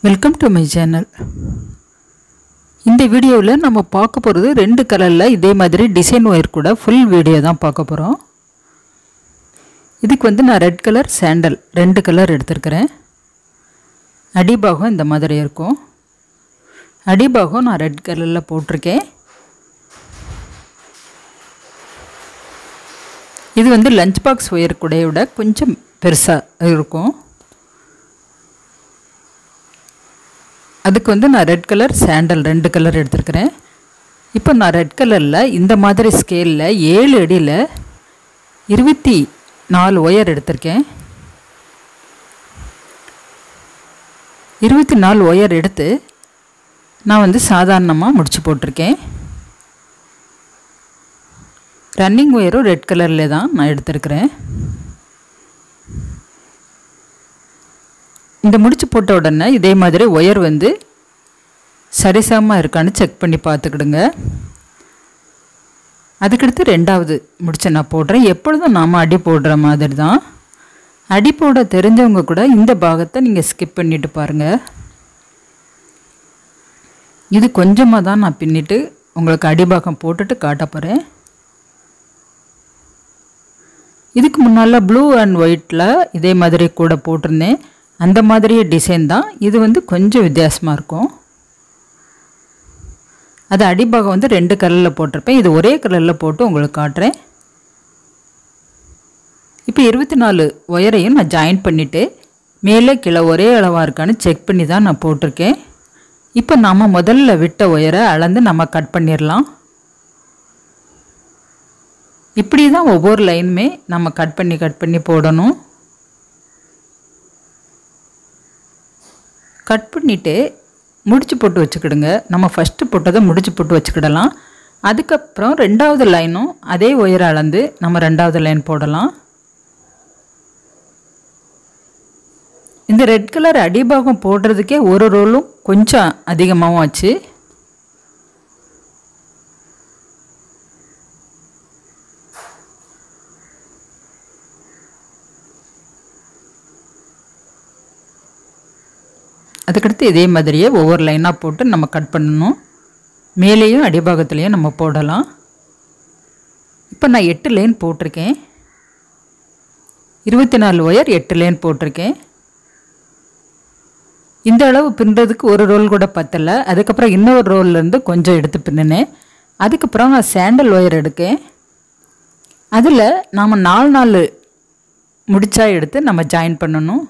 welcome to my channel இந்த வீடியோவில் நம்ம பார்க்க போகிறது ரெண்டு கலரில் இதே மாதிரி டிசைன் ஒயர் கூட ஃபுல் வீடியோ தான் பார்க்க போகிறோம் இதுக்கு வந்து நான் ரெட் கலர் சாண்டல் ரெண்டு கலர் எடுத்திருக்கிறேன் அடிபாகம் இந்த மாதிரி இருக்கும் அடிபாகம் நான் ரெட் கலரில் போட்டிருக்கேன் இது வந்து லஞ்ச் பாக்ஸ் ஒயர் கூடைய விட கொஞ்சம் பெருசாக இருக்கும் அதுக்கு வந்து நான் ரெட் கலர் சாண்டல் ரெண்டு கலர் எடுத்திருக்கிறேன் இப்போ நான் ரெட் கலரில் இந்த மாதிரி ஸ்கேலில் ஏழு அடியில் இருபத்தி நாலு ஒயர் எடுத்திருக்கேன் இருபத்தி நாலு ஒயர் எடுத்து நான் வந்து சாதாரணமாக முடிச்சு போட்டிருக்கேன் ரன்னிங் ஒயரும் ரெட் கலரில் தான் நான் எடுத்திருக்கிறேன் இந்த முடிச்சு போட்ட உடனே இதே மாதிரி ஒயர் வந்து சரிசமமாக இருக்கான்னு செக் பண்ணி பார்த்துக்கிடுங்க அதுக்கடுத்து ரெண்டாவது முடிச்ச நான் போடுறேன் எப்பொழுதும் நாம் அடி போடுற மாதிரி தான் அடி போட தெரிஞ்சவங்க கூட இந்த பாகத்தை நீங்கள் ஸ்கிப் பண்ணிட்டு பாருங்கள் இது கொஞ்சமாக தான் நான் பின்னிட்டு உங்களுக்கு அடிபாகம் போட்டுட்டு காட்ட போகிறேன் இதுக்கு முன்னால் ப்ளூ அண்ட் ஒயிட்டில் இதே மாதிரி கூட போட்டிருந்தேன் அந்த மாதிரியே டிசைன் தான் இது வந்து கொஞ்சம் வித்தியாசமாக இருக்கும் அது அடிபாகம் வந்து ரெண்டு கலரில் போட்டிருப்பேன் இது ஒரே கலரில் போட்டு உங்களுக்கு காட்டுறேன் இப்போ இருபத்தி நாலு ஒயரையும் நான் ஜாயின் பண்ணிவிட்டு மேலே கீழே ஒரே அளவாக இருக்கான்னு செக் பண்ணி தான் நான் போட்டிருக்கேன் இப்போ நாம் முதல்ல விட்ட ஒயரை அளந்து நம்ம கட் பண்ணிடலாம் இப்படி தான் ஒவ்வொரு லைனுமே நம்ம கட் பண்ணி கட் பண்ணி போடணும் கட் பண்ணிவிட்டு முடிச்சு போட்டு வச்சுக்கிடுங்க நம்ம ஃபஸ்ட்டு போட்டதை முடிச்சு போட்டு வச்சுக்கிடலாம் அதுக்கப்புறம் ரெண்டாவது லைனும் அதே ஒயரை அளந்து நம்ம ரெண்டாவது லைன் போடலாம் இந்த ரெட் கலர் அடிபாகம் போடுறதுக்கே ஒரு ரோலும் கொஞ்சம் அதிகமாகவும் ஆச்சு அதுக்கடுத்து இதே மாதிரியே ஒவ்வொரு லைனாக போட்டு நம்ம கட் பண்ணணும் மேலேயும் அடிபாகத்துலேயும் நம்ம போடலாம் இப்போ நான் எட்டு லைன் போட்டிருக்கேன் இருபத்தி நாலு ஒயர் எட்டு லைன் போட்டிருக்கேன் இந்த அளவு பின்னுறதுக்கு ஒரு ரோல் கூட பத்தலை அதுக்கப்புறம் இன்னொரு ரோல்லேருந்து கொஞ்சம் எடுத்து பின்னினேன் அதுக்கப்புறம் நான் சாண்டல் ஒயர் எடுக்கேன் அதில் நாம் நாலு நாலு முடிச்சா எடுத்து நம்ம ஜாயின் பண்ணணும்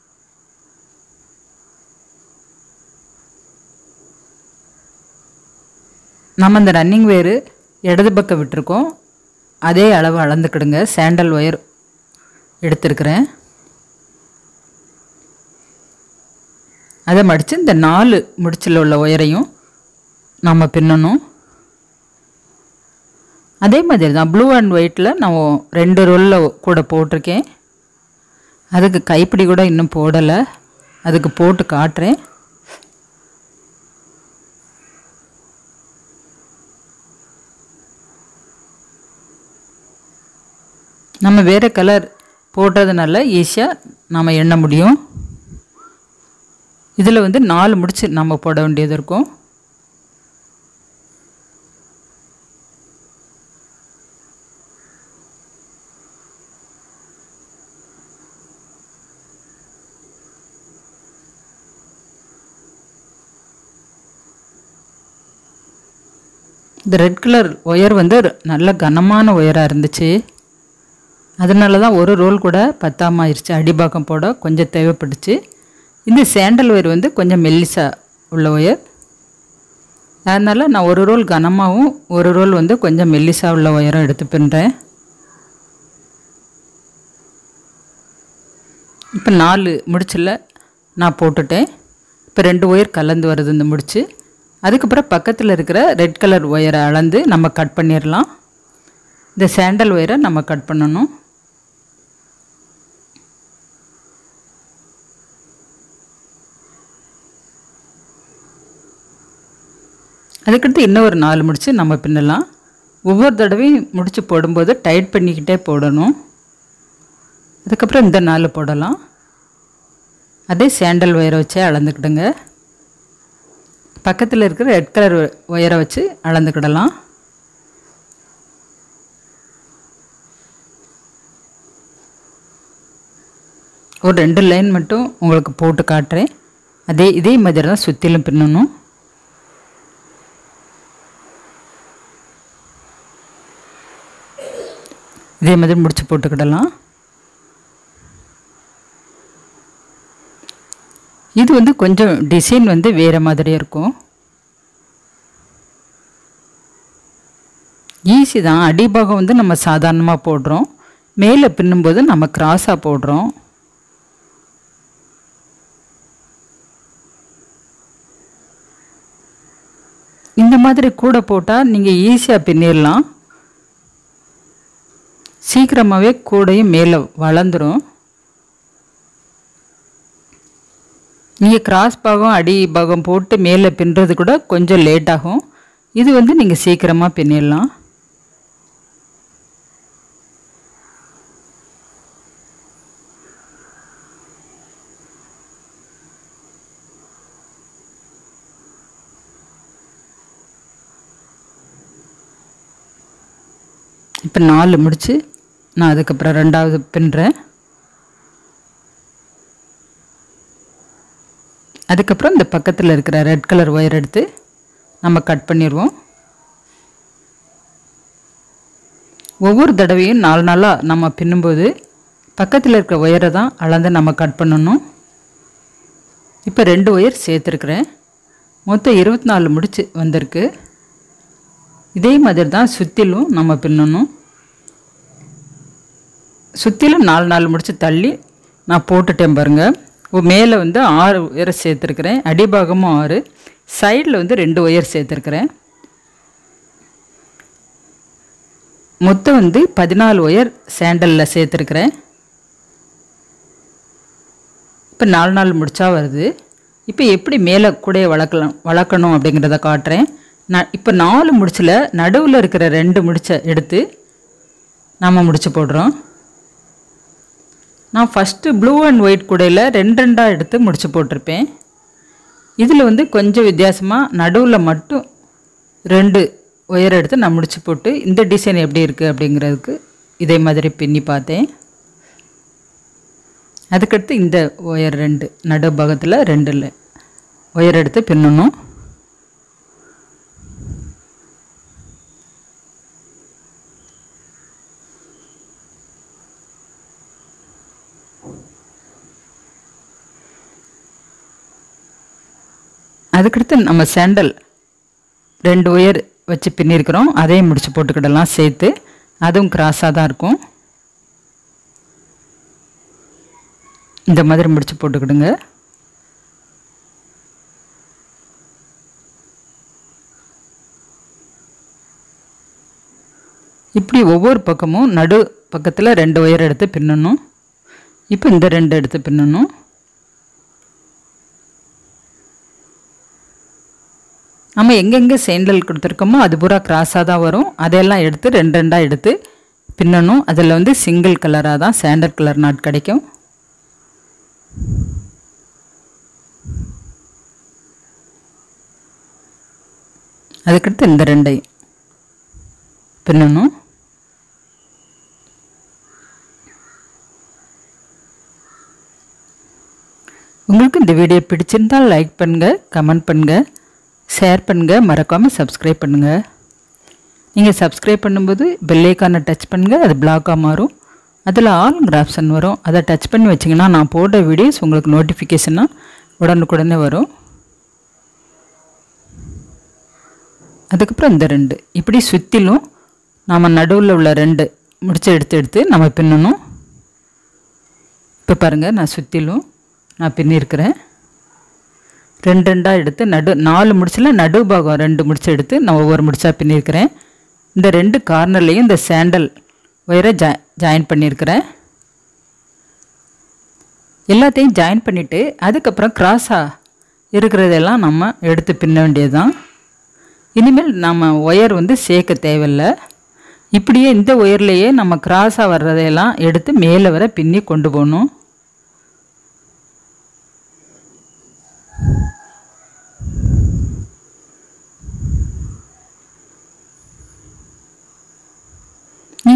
நம்ம இந்த ரன்னிங் வேறு இடது பக்கம் விட்டுருக்கோம் அதே அளவு அளந்துக்கிடுங்க சாண்டல் ஒயர் எடுத்திருக்கிறேன் அதை மடித்து இந்த நாலு முடிச்சில் உள்ள ஒயரையும் நம்ம பின்னணும் அதே மாதிரி தான் ப்ளூ அண்ட் ஒயிட்டில் நான் ரெண்டு ரோலில் கூட போட்டிருக்கேன் அதுக்கு கைப்பிடி கூட இன்னும் போடலை அதுக்கு போட்டு காட்டுறேன் நம்ம வேறு கலர் போடுறதுனால ஈஸியாக நாம் எண்ண முடியும் இதில் வந்து நாலு முடிச்சு நம்ம போட வேண்டியது இருக்கும் இந்த ரெட் கலர் ஒயர் வந்து நல்ல கனமான ஒயராக இருந்துச்சு அதனால தான் ஒரு ரோல் கூட பத்தாம ஆயிடுச்சு அடிபாகம் போட கொஞ்சம் தேவைப்பட்டுச்சு இந்த சேண்டல் ஒயர் வந்து கொஞ்சம் மெல்லிசாக உள்ள ஒயர் அதனால் நான் ஒரு ரோல் கனமாகவும் ஒரு ரோல் வந்து கொஞ்சம் மெல்லிசாக உள்ள ஒயரும் எடுத்து பின்னுறேன் இப்போ நாலு முடிச்சில் நான் போட்டுட்டேன் இப்போ ரெண்டு ஒயர் கலந்து வருது இந்த முடிச்சு அதுக்கப்புறம் பக்கத்தில் இருக்கிற ரெட் கலர் ஒயரை அளந்து நம்ம கட் பண்ணிடலாம் இந்த சேண்டல் ஒயரை நம்ம கட் பண்ணணும் அதுக்கடுத்து இன்னும் ஒரு நாலு முடிச்சு நம்ம பின்னலாம் ஒவ்வொரு தடவையும் முடிச்சு போடும்போது டைட் பண்ணிக்கிட்டே போடணும் அதுக்கப்புறம் இந்த நாலு போடலாம் அதே சாண்டல் ஒயரை வச்சே அளந்துக்கிடுங்க பக்கத்தில் இருக்கிற ரெட் கலர் ஒயரை வச்சு அளந்துக்கிடலாம் ஒரு ரெண்டு லைன் மட்டும் உங்களுக்கு போட்டு காட்டுறேன் அதே இதே மாதிரி தான் சுற்றிலும் பின்னணும் இதே மாதிரி முடிச்சு போட்டுக்கிடலாம் இது வந்து கொஞ்சம் டிசைன் வந்து வேறு மாதிரி இருக்கும் ஈஸி தான் அடிபாகம் வந்து நம்ம சாதாரணமாக போடுறோம் மேலே பின்னும்போது நம்ம கிராஸாக போடுறோம் இந்த மாதிரி கூட போட்டால் நீங்கள் ஈஸியாக பின்னிடலாம் சீக்கிரமாகவே கூடையும் மேலே வளர்ந்துடும் நீங்கள் கிராஸ் பாகம் அடி பாகம் போட்டு மேலே பின்னுறது கூட கொஞ்சம் லேட் ஆகும் இது வந்து நீங்கள் சீக்கிரமாக பின்னிடலாம் இப்போ நாலு முடிச்சு நான் அதுக்கப்புறம் ரெண்டாவது பின்னுறேன் அதுக்கப்புறம் இந்த பக்கத்தில் இருக்கிற ரெட் கலர் ஒயர் எடுத்து நம்ம கட் பண்ணிடுவோம் ஒவ்வொரு தடவையும் நாலு நாளாக நம்ம பின்னும்போது பக்கத்தில் இருக்கிற ஒயரை தான் அளந்து நம்ம கட் பண்ணணும் இப்போ ரெண்டு ஒயர் சேர்த்துருக்குறேன் மொத்தம் இருபத்தி நாலு முடிச்சு வந்திருக்கு இதே மாதிரி தான் சுற்றிலும் நம்ம பின்னணும் சுற்றிலும் நாலு நாலு முடிச்சு தள்ளி நான் போட்டுட்டேன் பாருங்கள் மேலே வந்து ஆறு உயர் சேர்த்துருக்குறேன் அடிபாகமும் ஆறு சைடில் வந்து ரெண்டு ஒயர் சேர்த்துருக்குறேன் மொத்தம் வந்து பதினாலு ஒயர் சேண்டலில் சேர்த்துருக்குறேன் இப்போ நாலு நாள் முடிச்சா வருது இப்போ எப்படி மேலே கூடைய வளர்க்கலாம் வளர்க்கணும் அப்படிங்கிறத காட்டுறேன் நான் இப்போ நாலு முடிச்சில் நடுவில் இருக்கிற ரெண்டு முடிச்சை எடுத்து நாம் முடிச்சு போடுறோம் நான் ஃபஸ்ட்டு ப்ளூ அண்ட் ஒயிட் கூடையில் ரெண்டு ரெண்டாக எடுத்து முடிச்சு போட்டிருப்பேன் இதில் வந்து கொஞ்சம் வித்தியாசமாக நடுவில் மட்டும் ரெண்டு ஒயர் எடுத்து நான் முடிச்சு போட்டு இந்த டிசைன் எப்படி இருக்குது அப்படிங்கிறதுக்கு இதே மாதிரி பின்னி பார்த்தேன் அதுக்கடுத்து இந்த ஒயர் ரெண்டு நடு பாகத்தில் ரெண்டில் ஒயர் எடுத்து பின்னணும் அதுக்கடுத்து நம்ம சேண்டல் ரெண்டு ஒயர் வச்சு பின்னிருக்கிறோம் அதையும் முடிச்சு போட்டுக்கிடலாம் சேர்த்து அதுவும் கிராஸாக தான் இருக்கும் இந்த மாதிரி முடிச்சு போட்டுக்கிடுங்க இப்படி ஒவ்வொரு பக்கமும் நடு பக்கத்தில் ரெண்டு ஒயர் எடுத்து பின்னணும் இப்போ இந்த ரெண்டு எடுத்து பின்னணும் நம்ம எங்கெங்கே சேண்டல் கொடுத்துருக்கோமோ அது பூரா கிராஸாக தான் வரும் அதையெல்லாம் எடுத்து ரெண்டு ரெண்டாக எடுத்து பின்னணும் அதில் வந்து சிங்கிள் கலராக தான் சாண்டல் கலர் நாட் கிடைக்கும் அதுக்கடுத்து இந்த ரெண்டை பின்னணும் உங்களுக்கு இந்த வீடியோ பிடிச்சிருந்தால் லைக் பண்ணுங்கள் கமெண்ட் பண்ணுங்கள் ஷேர் பண்ணுங்கள் மறக்காமல் சப்ஸ்கிரைப் பண்ணுங்கள் நீங்கள் சப்ஸ்கிரைப் பண்ணும்போது பெல்லைக்கானை டச் பண்ணுங்கள் அது பிளாக்காக மாறும் அதில் ஆளுங்கிற ஆப்ஷன் வரும் அதை டச் பண்ணி வச்சிங்கன்னா நான் போடுற வீடியோஸ் உங்களுக்கு நோட்டிஃபிகேஷனாக உடனுக்குடனே வரும் அதுக்கப்புறம் இந்த ரெண்டு இப்படி சுற்றிலும் நாம் நடுவில் உள்ள ரெண்டு முடிச்சு எடுத்து எடுத்து நம்ம பின்னணும் இப்போ பாருங்கள் நான் சுற்றிலும் நான் பின்னிருக்கிறேன் ரெண்டு ரெண்டாக எடுத்து நடு நாலு முடிச்சில் நடு பாகம் ரெண்டு முடிச்சு எடுத்து நான் ஒவ்வொரு முடிச்சா பின்னிருக்கிறேன் இந்த ரெண்டு கார்னர்லேயும் இந்த சாண்டல் ஒயரை ஜா ஜாயின் பண்ணியிருக்கிறேன் எல்லாத்தையும் ஜாயின் பண்ணிவிட்டு அதுக்கப்புறம் கிராஸாக இருக்கிறதெல்லாம் நம்ம எடுத்து பின்ன வேண்டியது தான் இனிமேல் நம்ம ஒயர் வந்து சேர்க்க தேவையில்லை இப்படியே இந்த ஒயர்லேயே நம்ம கிராஸாக வர்றதையெல்லாம் எடுத்து மேலே வர பின்னி கொண்டு போகணும்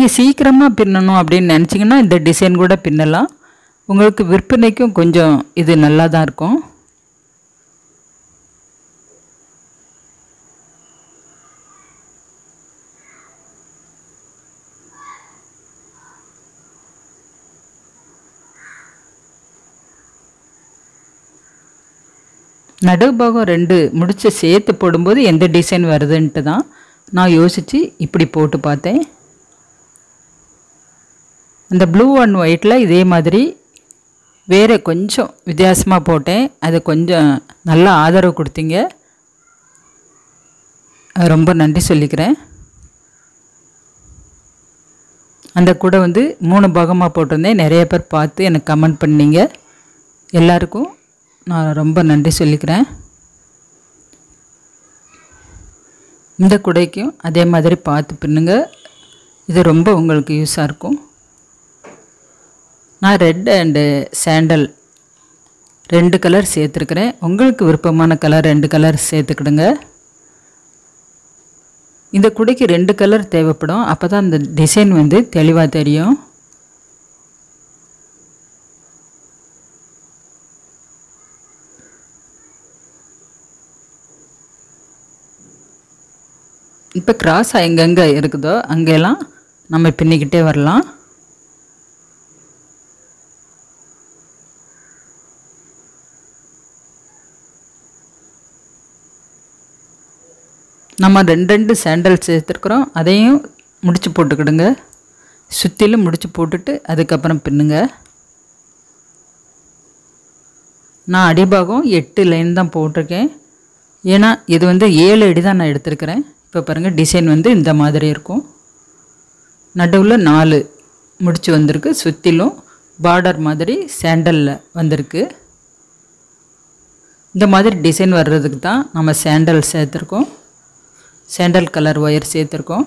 நீங்கள் சீக்கிரமாக பின்னணும் அப்படின்னு நினச்சிங்கன்னா இந்த டிசைன் கூட பின்னலாம் உங்களுக்கு விற்பனைக்கும் கொஞ்சம் இது நல்லா தான் இருக்கும் நடுபாகம் ரெண்டு முடிச்சு சேர்த்து போடும்போது எந்த டிசைன் வருதுன்ட்டு தான் நான் யோசித்து இப்படி போட்டு பார்த்தேன் அந்த ப்ளூ அண்ட் ஒயிட்டில் இதே மாதிரி வேறு கொஞ்சம் வித்தியாசமாக போட்டேன் அது கொஞ்சம் நல்லா ஆதரவு கொடுத்தீங்க அது ரொம்ப நன்றி சொல்லிக்கிறேன் அந்த கூட வந்து மூணு பாகமாக போட்டிருந்தேன் நிறைய பேர் பார்த்து எனக்கு கமெண்ட் பண்ணீங்க எல்லாருக்கும் நான் ரொம்ப நன்றி சொல்லிக்கிறேன் இந்த குடைக்கும் அதே மாதிரி பார்த்து பின்னுங்க இது ரொம்ப உங்களுக்கு யூஸாக இருக்கும் நான் ரெட் அண்டு சாண்டல் ரெண்டு கலர் சேர்த்துருக்குறேன் உங்களுக்கு விருப்பமான கலர் ரெண்டு கலர் சேர்த்துக்கிடுங்க இந்த குடைக்கு ரெண்டு கலர் தேவைப்படும் அப்போ தான் இந்த டிசைன் வந்து தெளிவாக தெரியும் இப்போ கிராஸ் எங்கெங்கே இருக்குதோ அங்கெல்லாம் நம்ம பின்னிக்கிட்டே வரலாம் நம்ம ரெண்டு ரெண்டு சாண்டல் சேர்த்துருக்குறோம் அதையும் முடிச்சு போட்டுக்கிடுங்க சுற்றிலும் முடிச்சு போட்டுட்டு அதுக்கப்புறம் பின்னுங்க நான் அடிபாகம் எட்டு லைன் தான் போட்டிருக்கேன் ஏன்னா இது வந்து ஏழு அடி தான் நான் எடுத்திருக்கிறேன் இப்போ பாருங்கள் டிசைன் வந்து இந்த மாதிரி இருக்கும் நடுவில் நாலு முடிச்சு வந்திருக்கு சுற்றிலும் பார்டர் மாதிரி சாண்டலில் வந்திருக்கு இந்த மாதிரி டிசைன் வர்றதுக்கு தான் நம்ம சாண்டல் சேர்த்துருக்கோம் சாண்டல் கலர் ஒயர் சேர்த்துருக்கோம்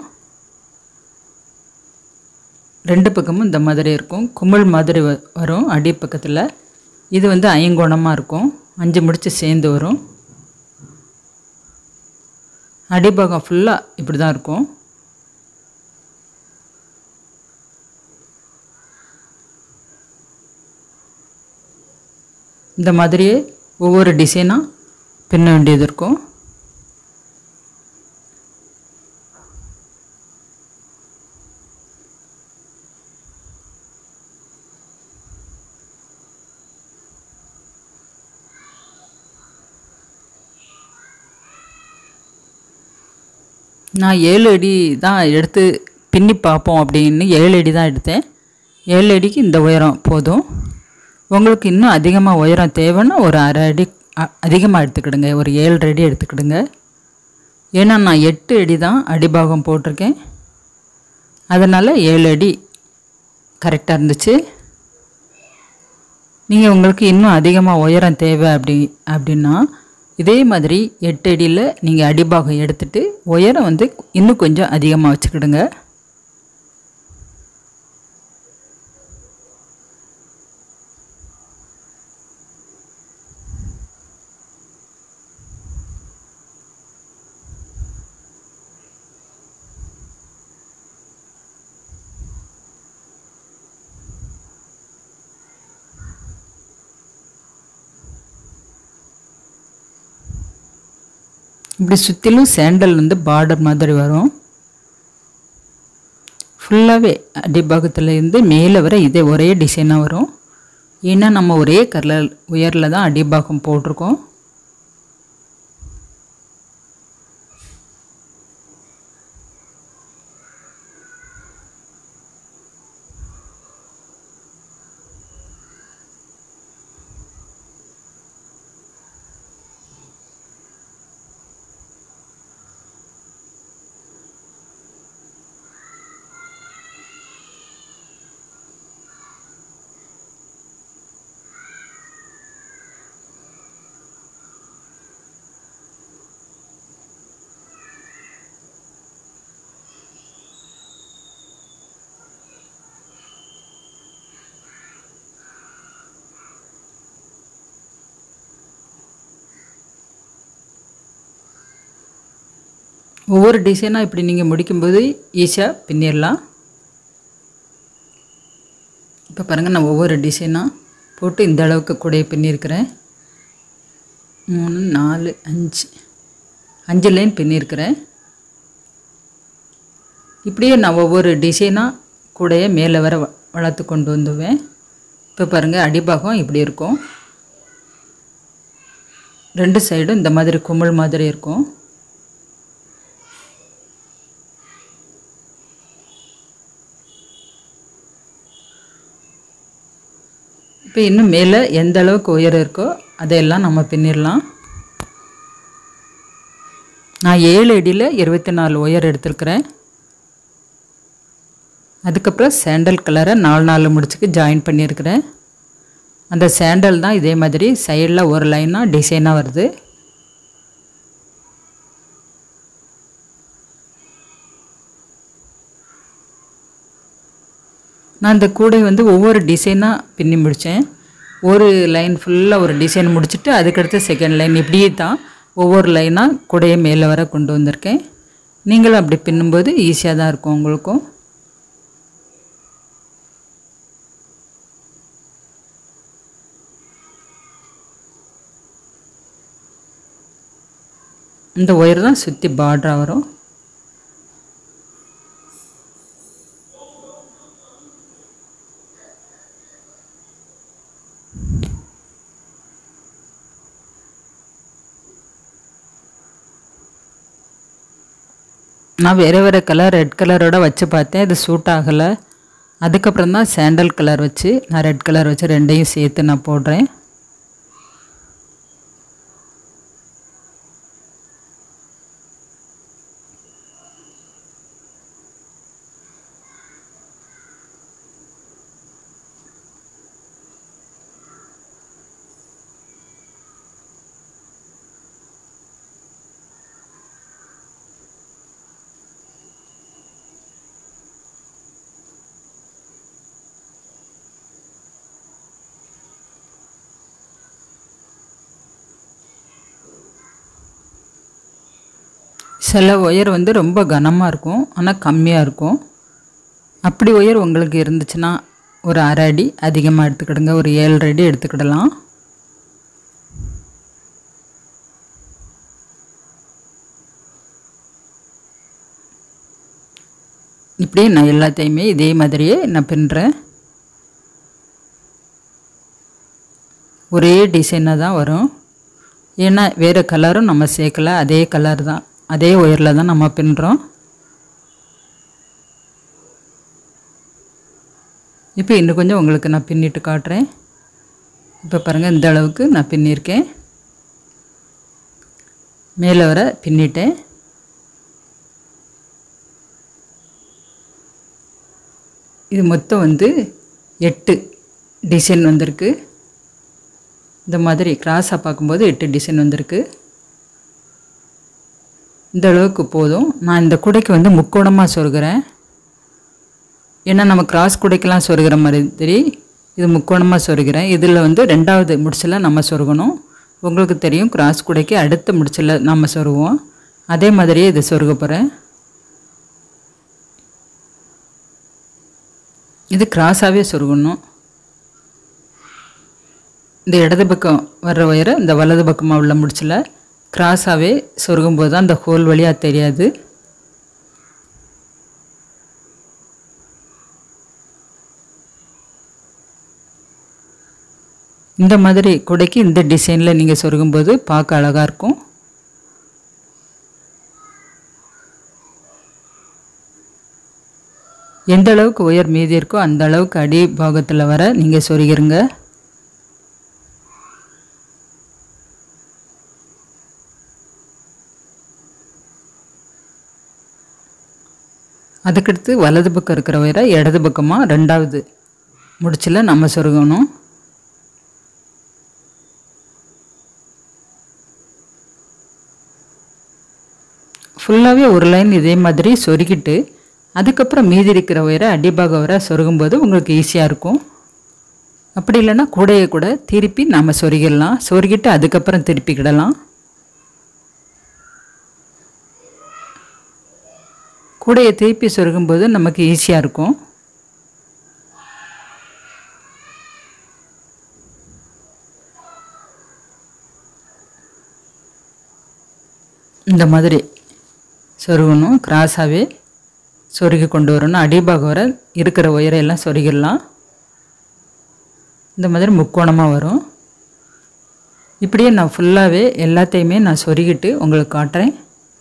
ரெண்டு பக்கமும் இந்த மாதிரி இருக்கும் குமிழ் மாதிரி வ- வரும் அடி பக்கத்தில் இது வந்து ஐங்கோணமாக இருக்கும் அஞ்சு முடிச்சு சேர்ந்து வரும் அடிபாகம் ஃபுல்லாக இப்படி தான் இருக்கும் இந்த மாதிரியே ஒவ்வொரு டிசைனாக பின்ன வேண்டியது இருக்கும் நான் ஏழு அடி தான் எடுத்து பின்னி பார்ப்போம் அப்படின்னு ஏழு அடி தான் எடுத்தேன் ஏழு அடிக்கு இந்த உயரம் போதும் உங்களுக்கு இன்னும் அதிகமாக உயரம் தேவைன்னா ஒரு அரை அடி அதிகமாக எடுத்துக்கிடுங்க ஒரு ஏழு அடி எடுத்துக்கிடுங்க ஏன்னா நான் எட்டு அடி தான் அடிபாகம் போட்டிருக்கேன் அதனால் ஏழு அடி கரெக்டாக இருந்துச்சு நீங்கள் உங்களுக்கு இன்னும் அதிகமாக உயரம் தேவை அப்படி அப்படின்னா இதே மாதிரி எட்டு அடியில் நீங்கள் அடிபாகம் எடுத்துட்டு உயரம் வந்து இன்னும் கொஞ்சம் அதிகமாக வச்சுக்கிடுங்க இப்படி சுற்றிலும் சேண்டல் வந்து பார்டர் மாதிரி வரும் ஃபுல்லாகவே அடிபாகத்தில் இருந்து மேலே வர இதே ஒரே டிசைனாக வரும் ஏன்னா நம்ம ஒரே கலர் உயரில் தான் அடிபாகம் போட்டிருக்கோம் ஒவ்வொரு டிசைனாக இப்படி நீங்கள் முடிக்கும்போது ஈஸியாக பின்னிடலாம் இப்போ பாருங்கள் நான் ஒவ்வொரு டிசைனாக போட்டு இந்த அளவுக்கு கூடைய பின்னியிருக்கிறேன் மூணு நாலு அஞ்சு அஞ்சு லைன் பின்னியிருக்கிறேன் இப்படியே நான் ஒவ்வொரு டிசைனாக கூடைய மேலே வர வ- வளர்த்து கொண்டு வந்துவேன் இப்போ பாருங்கள் அடிபாகம் இப்படி இருக்கும் ரெண்டு சைடும் இந்த மாதிரி குமிழ் மாதிரி இருக்கும் இப்போ இன்னும் மேலே எந்த அளவுக்கு உயரம் இருக்கோ அதையெல்லாம் நம்ம பின்னிடலாம் நான் ஏழு அடியில் இருபத்தி நாலு ஒயர் எடுத்திருக்கிறேன் அதுக்கப்புறம் சாண்டல் கலரை நாலு நாலு முடிச்சுக்கு ஜாயின் பண்ணியிருக்கிறேன் அந்த சாண்டல் தான் இதே மாதிரி சைடில் ஒரு லைனாக டிசைனாக வருது நான் இந்த கூடை வந்து ஒவ்வொரு டிசைனாக பின்னி முடித்தேன் ஒரு லைன் ஃபுல்லாக ஒரு டிசைன் முடிச்சுட்டு அதுக்கடுத்து செகண்ட் லைன் இப்படியே தான் ஒவ்வொரு லைனாக கூடையை மேலே வர கொண்டு வந்திருக்கேன் நீங்களும் அப்படி பின்னும்போது ஈஸியாக தான் இருக்கும் உங்களுக்கும் இந்த ஒயர் தான் சுற்றி பார்டராக வரும் நான் வேறு வேறு கலர் ரெட் கலரோட வச்சு பார்த்தேன் இது சூட் ஆகலை அதுக்கப்புறம் தான் சாண்டல் கலர் வச்சு நான் ரெட் கலர் வச்சு ரெண்டையும் சேர்த்து நான் போடுறேன் சில ஒயர் வந்து ரொம்ப கனமாக இருக்கும் ஆனால் கம்மியாக இருக்கும் அப்படி ஒயர் உங்களுக்கு இருந்துச்சுன்னா ஒரு அரை அடி அதிகமாக எடுத்துக்கிடுங்க ஒரு ஏழரை அடி எடுத்துக்கிடலாம் இப்படியே நான் எல்லாத்தையுமே இதே மாதிரியே நான் பின்னுறேன் ஒரே டிசைனாக தான் வரும் ஏன்னா வேறு கலரும் நம்ம சேர்க்கல அதே கலர் தான் அதே ஒயரில் தான் நம்ம பின்னுறோம் இப்போ இன்னும் கொஞ்சம் உங்களுக்கு நான் பின்னிட்டு காட்டுறேன் இப்போ பாருங்கள் இந்த அளவுக்கு நான் பின்னியிருக்கேன் மேலே வர பின்னிட்டேன் இது மொத்தம் வந்து எட்டு டிசைன் வந்திருக்கு இந்த மாதிரி கிராஸாக பார்க்கும்போது எட்டு டிசைன் வந்திருக்கு இந்த அளவுக்கு போதும் நான் இந்த குடைக்கு வந்து முக்கோணமாக சொருகிறேன் ஏன்னா நம்ம கிராஸ் குடைக்கெல்லாம் சொருகிற மாதிரி இது முக்கோணமாக சொருகிறேன் இதில் வந்து ரெண்டாவது முடிச்சில் நம்ம சொருகணும் உங்களுக்கு தெரியும் கிராஸ் குடைக்கு அடுத்த முடிச்சில் நம்ம சொருகுவோம் அதே மாதிரியே இது சொருக போகிறேன் இது கிராஸாகவே சொருகணும் இந்த இடது பக்கம் வர்ற ஒயரை இந்த வலது பக்கமாக உள்ள முடிச்சில் கிராஸாகவே சொருகும்போது தான் அந்த ஹோல் வழியாக தெரியாது இந்த மாதிரி குடைக்கு இந்த டிசைனில் நீங்கள் சொருகும்போது பார்க்க அழகாக இருக்கும் எந்த அளவுக்கு உயர் மீதி இருக்கோ அந்த அளவுக்கு அடி பாகத்தில் வர நீங்கள் சொருகிருங்க அதுக்கடுத்து வலது பக்கம் இருக்கிற உயரை இடது பக்கமாக ரெண்டாவது முடிச்சில் நம்ம சொருகணும் ஃபுல்லாகவே ஒரு லைன் இதே மாதிரி சொருகிட்டு அதுக்கப்புறம் மீதி இருக்கிற உயரை அடிபாக வர சொருகும்போது உங்களுக்கு ஈஸியாக இருக்கும் அப்படி இல்லைன்னா கூடையை கூட திருப்பி நாம் சொருகிடலாம் சொருகிட்டு அதுக்கப்புறம் திருப்பிக்கிடலாம் கூடையை திருப்பி சொருகும்போது நமக்கு ஈஸியாக இருக்கும் இந்த மாதிரி சொருகணும் கிராஸாகவே சொருகி கொண்டு வரணும் அடிபாகம் வர இருக்கிற ஒயரையெல்லாம் சொருகிடலாம் இந்த மாதிரி முக்கோணமாக வரும் இப்படியே நான் ஃபுல்லாகவே எல்லாத்தையுமே நான் சொருகிட்டு உங்களுக்கு காட்டுறேன்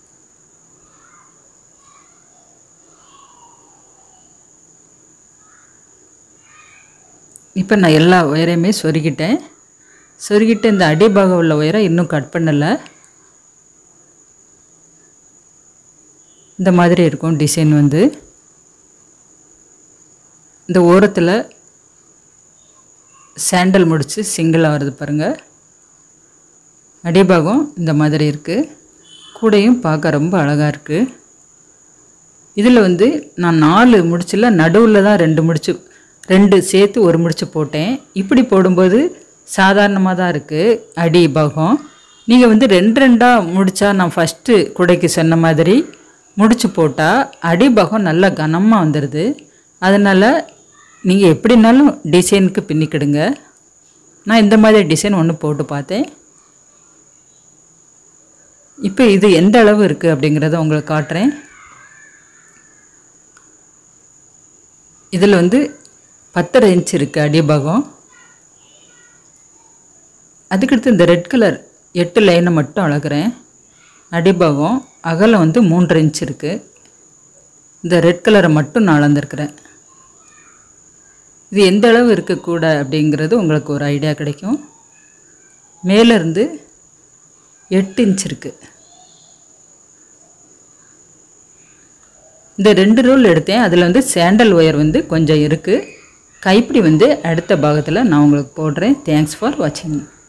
இப்போ நான் எல்லா ஒயரையுமே சொருகிட்டேன் சொருகிட்டு இந்த அடிபாகம் உள்ள ஒயரை இன்னும் கட் பண்ணலை இந்த மாதிரி இருக்கும் டிசைன் வந்து இந்த ஓரத்தில் சாண்டல் முடித்து சிங்கிளாக வருது பாருங்கள் அடிபாகம் இந்த மாதிரி இருக்குது கூடையும் பார்க்க ரொம்ப அழகாக இருக்குது இதில் வந்து நான் நாலு முடிச்சில் நடுவில் தான் ரெண்டு முடிச்சு ரெண்டு சேர்த்து ஒரு முடிச்சு போட்டேன் இப்படி போடும்போது சாதாரணமாக தான் இருக்குது அடி பாகம் நீங்கள் வந்து ரெண்டு ரெண்டாக முடித்தா நான் ஃபஸ்ட்டு குடைக்கு சொன்ன மாதிரி முடிச்சு போட்டால் அடிபாகம் நல்லா கனமாக வந்துடுது அதனால் நீங்கள் எப்படினாலும் டிசைனுக்கு பின்னிக்கிடுங்க நான் இந்த மாதிரி டிசைன் ஒன்று போட்டு பார்த்தேன் இப்போ இது எந்த அளவு இருக்குது அப்படிங்கிறத உங்களுக்கு காட்டுறேன் இதில் வந்து பத்தரை இன்ச் இருக்குது அடிபாகம் அதுக்கடுத்து இந்த ரெட் கலர் எட்டு லைனை மட்டும் அழகுறேன் அடிபாகம் அகலம் வந்து மூன்றரை இன்ச் இருக்குது இந்த ரெட் கலரை மட்டும் நான் அளந்துருக்கிறேன் இது எந்த அளவு இருக்கக்கூட அப்படிங்கிறது உங்களுக்கு ஒரு ஐடியா கிடைக்கும் மேலேருந்து எட்டு இன்ச் இருக்குது இந்த ரெண்டு ரோல் எடுத்தேன் அதில் வந்து சாண்டல் ஒயர் வந்து கொஞ்சம் இருக்குது கைப்பிடி வந்து அடுத்த பாகத்தில் நான் உங்களுக்கு போடுறேன் தேங்க்ஸ் ஃபார் வாட்சிங்